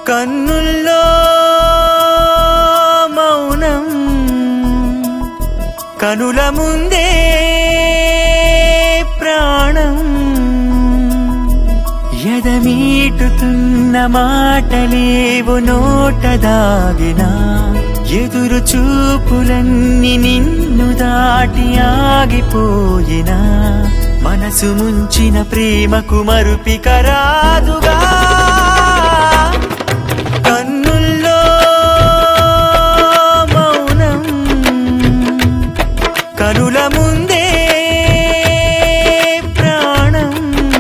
కన్నుల్లో మౌనం కనుల ముందే ప్రాణం ఎదమీటుతున్న మాటలేవు నోట దాగినా ఎదురు చూపులన్నీ నిన్ను దాటి ఆగిపోయినా మనసు ముంచిన ప్రేమకు మరుపిక రాదుగా కన్నుల్లో మౌనం కనుల ముందే ప్రాణం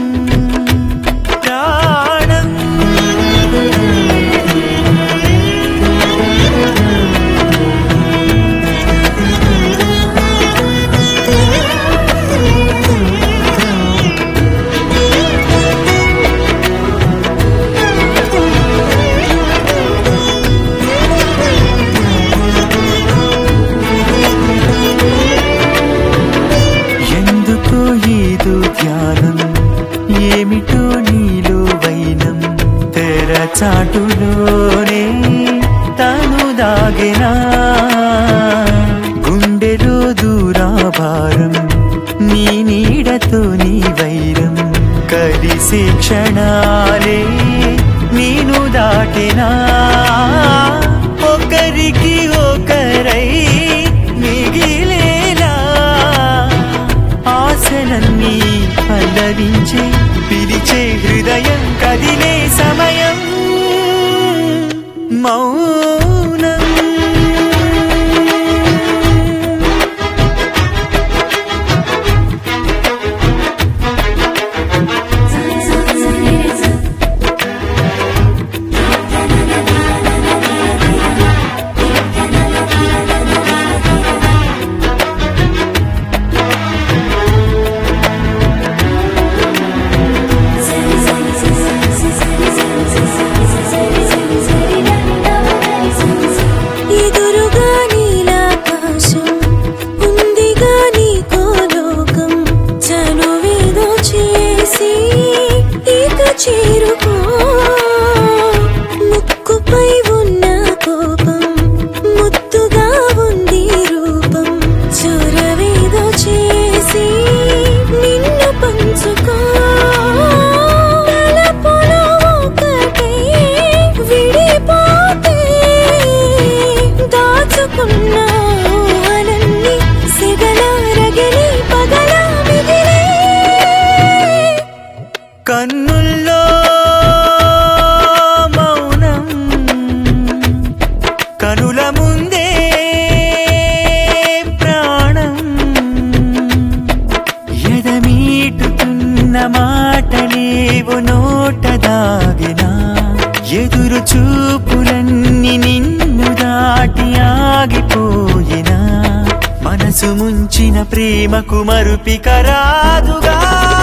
ప్రాణం ఎందుకో ఏదో ధ్యానం ఏమిటో నీలో వైనం తెర చాటులోనే తను దాగెనా గుండెలో దూరాభారం నీ నీడతో నీ వైరం కలిసే క్షణాలే నేను దాటినా ఒకరికి ఒకరై మిగిలేలా ఆశలన్నీ పల్లవించే పిలిచే హృదయం కదిలే సమయం మౌనం ఎదురుగా నీలాకాశం ఉందిగా నీకో లోకం చనువేదో చేసి ఇక చేరుకో ముక్కుపై ఉన్న కోపం ముద్దుగా ఉంది రూపం చొరవేదో చేసి నిన్ను పంచుకో తలపులో ఒకటే విడిపోతే దాచుకున్న ఊహలన్నీ సిగలా రగిలి పగలా మిగిలే కన్నుల్లో మౌనం కనుల ముందే ప్రాణం ఎదమీటుతున్న మాటలేవు నోట దాగినా ఎదురు చూపులన్నీ నిన్ను దాటి ఆగిపోయినా మనసు ముంచిన ప్రేమకు మరుపిక రాదుగా